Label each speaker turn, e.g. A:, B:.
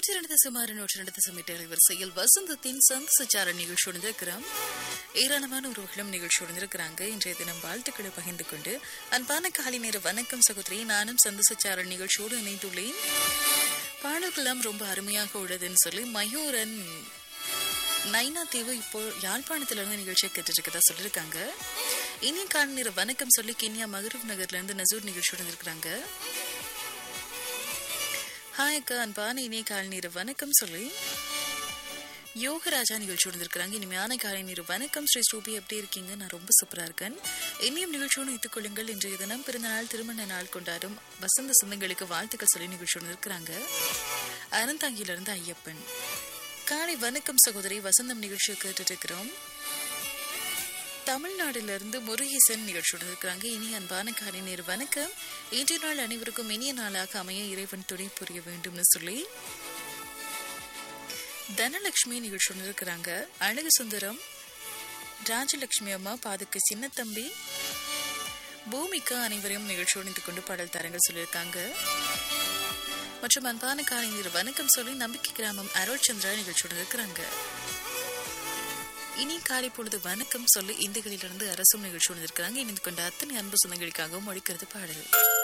A: நூற்றி ரெண்டு சுமார் நூற்றி ரெண்டு தசமீட்டர் வரிசையில் வசந்தத்தின் சந்த சச்சார நிகழ்ச்சியோடு இருக்கிறோம் ஏராளமான உறவுகளும் நிகழ்ச்சியோடு இருக்கிறாங்க இன்றைய தினம் வாழ்த்துக்களை பகிர்ந்து கொண்டு அன்பான காலை நேர வணக்கம் சகோதரி நானும் சந்த சச்சார நிகழ்ச்சியோடு இணைந்துள்ளேன் பாடல்களெல்லாம் ரொம்ப அருமையாக உள்ளதுன்னு சொல்லி மயூரன் நைனா தீவு இப்போ யாழ்ப்பாணத்துல இருந்து நிகழ்ச்சியை கேட்டுட்டு இருக்கதா சொல்லியிருக்காங்க இனிய கால நேர வணக்கம் சொல்லி கென்யா மகரூப் நகர்ல இருந்து நசூர் நிகழ்ச்சியோடு இருக்கிறாங்க ஹாய் அக்கா அன்பான இனிய காலை நேர வணக்கம் சொல்லி யோகராஜா நிகழ்ச்சியோடு இருக்கிறாங்க இனிமையான காலை நேர வணக்கம் ஸ்ரீ ஸ்ரூபி எப்படி இருக்கீங்க நான் ரொம்ப சூப்பரா இருக்கேன் இனியும் நிகழ்ச்சியோடு வைத்துக் கொள்ளுங்கள் இன்றைய தினம் பிறந்த நாள் திருமண நாள் கொண்டாடும் வசந்த சொந்தங்களுக்கு வாழ்த்துக்கள் சொல்லி நிகழ்ச்சியோடு இருக்கிறாங்க அறந்தாங்கியிலிருந்து ஐயப்பன் காலை வணக்கம் சகோதரி வசந்தம் நிகழ்ச்சியை கேட்டுட்டு இருக்கிறோம் தமிழ்நாடுல இருந்து முருகேசன் நிகழ்ச்சியோடு இருக்கிறாங்க இனி அன்பான காலை நேர் வணக்கம் இன்றைய நாள் அனைவருக்கும் இனிய நாளாக அமைய இறைவன் துணை புரிய வேண்டும்னு சொல்லி தனலட்சுமி நிகழ்ச்சியோடு இருக்கிறாங்க அழகு சுந்தரம் ராஜலட்சுமி அம்மா பாதுக்கு சின்னத்தம்பி பூமிகா அனைவரையும் நிகழ்ச்சியோடு இணைந்து கொண்டு பாடல் தரங்கள் சொல்லியிருக்காங்க மற்றும் அன்பான காலை நேர் வணக்கம் சொல்லி நம்பிக்கை கிராமம் அருள் சந்திரா நிகழ்ச்சியோடு இருக்கிறாங்க இனி காலை பொழுது வணக்கம் சொல்லி இந்துகளிலிருந்து அரசும் நிகழ்ச்சியோடு இருக்கிறாங்க இணைந்து கொண்ட அத்தனை அன்பு சொந்தங்களுக்காகவும் ஒழிக்கிறது பாடல்